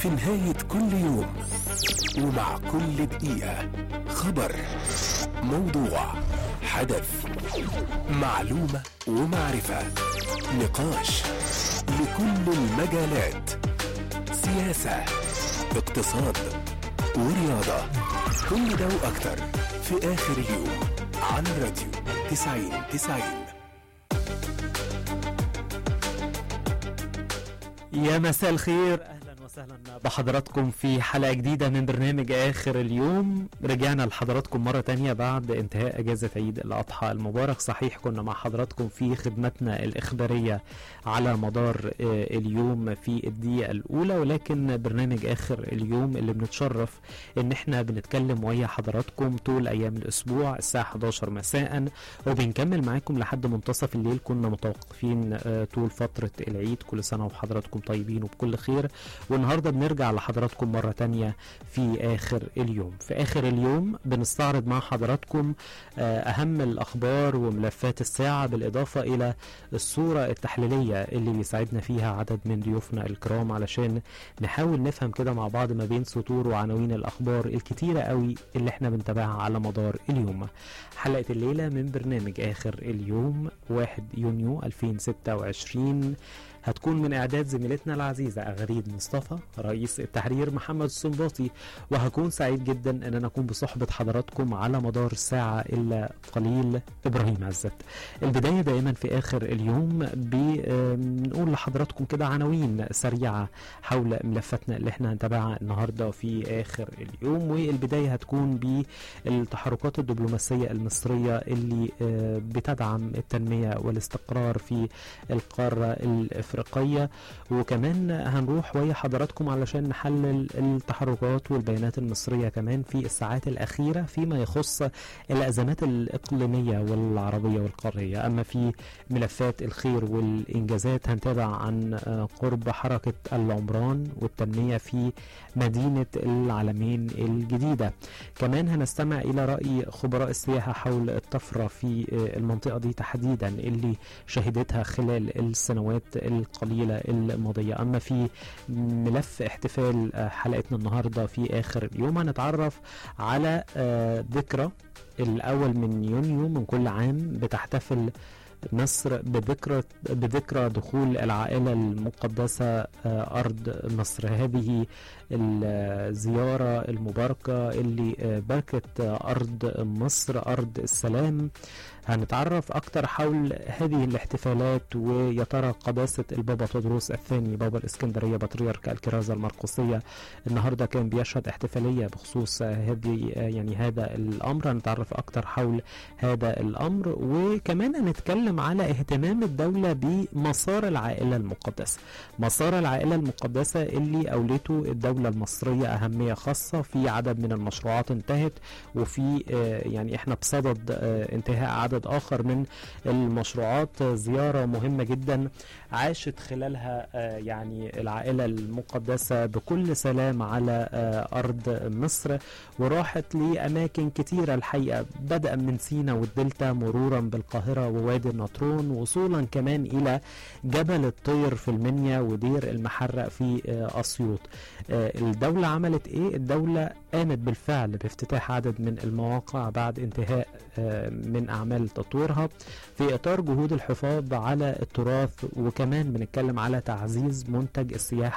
في نهاية كل يوم ومع كل دقيقة خبر موضوع حدث معلومة ومعرفة نقاش لكل المجالات سياسة اقتصاد ورياضة كل ده وأكتر في آخر اليوم على الراديو 90 90 يا مساء الخير اهلا وسهلا بحضراتكم في حلقه جديده من برنامج اخر اليوم رجعنا لحضراتكم مره تانية بعد انتهاء اجازه عيد الاضحى المبارك صحيح كنا مع حضراتكم في خدمتنا الاخباريه على مدار آه، اليوم في الدقيقه الاولى ولكن برنامج اخر اليوم اللي بنتشرف ان احنا بنتكلم ويا حضراتكم طول ايام الاسبوع الساعه 11 مساء وبنكمل معاكم لحد منتصف الليل كنا متوقفين آه، طول فتره العيد كل سنه وحضراتكم طيبين وبكل خير والنهارده بنرجع لحضراتكم مره تانية في اخر اليوم في اخر اليوم بنستعرض مع حضراتكم آه، اهم الاخبار وملفات الساعه بالاضافه الى الصوره التحليليه اللي بيساعدنا فيها عدد من ضيوفنا الكرام علشان نحاول نفهم كده مع بعض ما بين سطور وعناوين الاخبار الكتيره قوي اللي احنا بنتابعها على مدار اليوم حلقه الليله من برنامج اخر اليوم 1 يونيو 2026 هتكون من اعداد زميلتنا العزيزه اغريد مصطفى رئيس التحرير محمد السنباطي وهكون سعيد جدا ان انا اكون بصحبه حضراتكم على مدار ساعه الا قليل ابراهيم عزت البدايه دائما في اخر اليوم بنقول لحضراتكم كده عناوين سريعه حول ملفاتنا اللي احنا هنتابعها النهارده في اخر اليوم والبدايه هتكون بالتحركات الدبلوماسيه المصريه اللي آه، بتدعم التنميه والاستقرار في القاره الافريقيه وكمان هنروح ويا حضراتكم علشان نحلل التحركات والبيانات المصريه كمان في الساعات الاخيره فيما يخص الازمات الاقليميه والعربيه والقاريه اما في ملفات الخير والانجازات هنتابع عن آه، قرب حركه العمران والتنميه في مدينه العالمين الجديده كمان هنستمع الى راي خبراء السياحه حول الطفره في آه، المنطقه دي تحديدا اللي شهدتها خلال السنوات القليله الماضيه اما في ملف احتفال آه، حلقتنا النهارده في اخر اليوم هنتعرف على آه، ذكرى الاول من يونيو من كل عام بتحتفل مصر بذكرى بذكرى دخول العائلة المقدسة آه، أرض مصر هذه الزيارة المباركة اللي آه، باركت آه، أرض مصر أرض السلام هنتعرف أكتر حول هذه الاحتفالات ويا ترى قداسة البابا تدروس الثاني بابا الإسكندرية بطريرك الكرازة المرقسية النهاردة كان بيشهد احتفالية بخصوص آه، هذه آه، يعني هذا الأمر هنتعرف أكتر حول هذا الأمر وكمان هنتكلم على اهتمام الدولة بمسار العائلة المقدسة مسار العائلة المقدسة اللي أولته الدولة المصرية أهمية خاصة في عدد من المشروعات انتهت وفي آه، يعني احنا بصدد آه، انتهاء عدد آخر من المشروعات آه، زيارة مهمة جدا عاشت خلالها آه، يعني العائلة المقدسة بكل سلام على آه، أرض مصر وراحت لأماكن كتيرة الحقيقة بدءا من سينا والدلتا مرورا بالقاهرة ووادي النطرون وصولا كمان إلى جبل الطير في المنيا ودير المحرق في آه، أسيوط آه، الدولة عملت إيه؟ الدولة قامت بالفعل بافتتاح عدد من المواقع بعد انتهاء آه، من أعمال تطويرها في إطار جهود الحفاظ على التراث وكمان بنتكلم على تعزيز منتج السياحة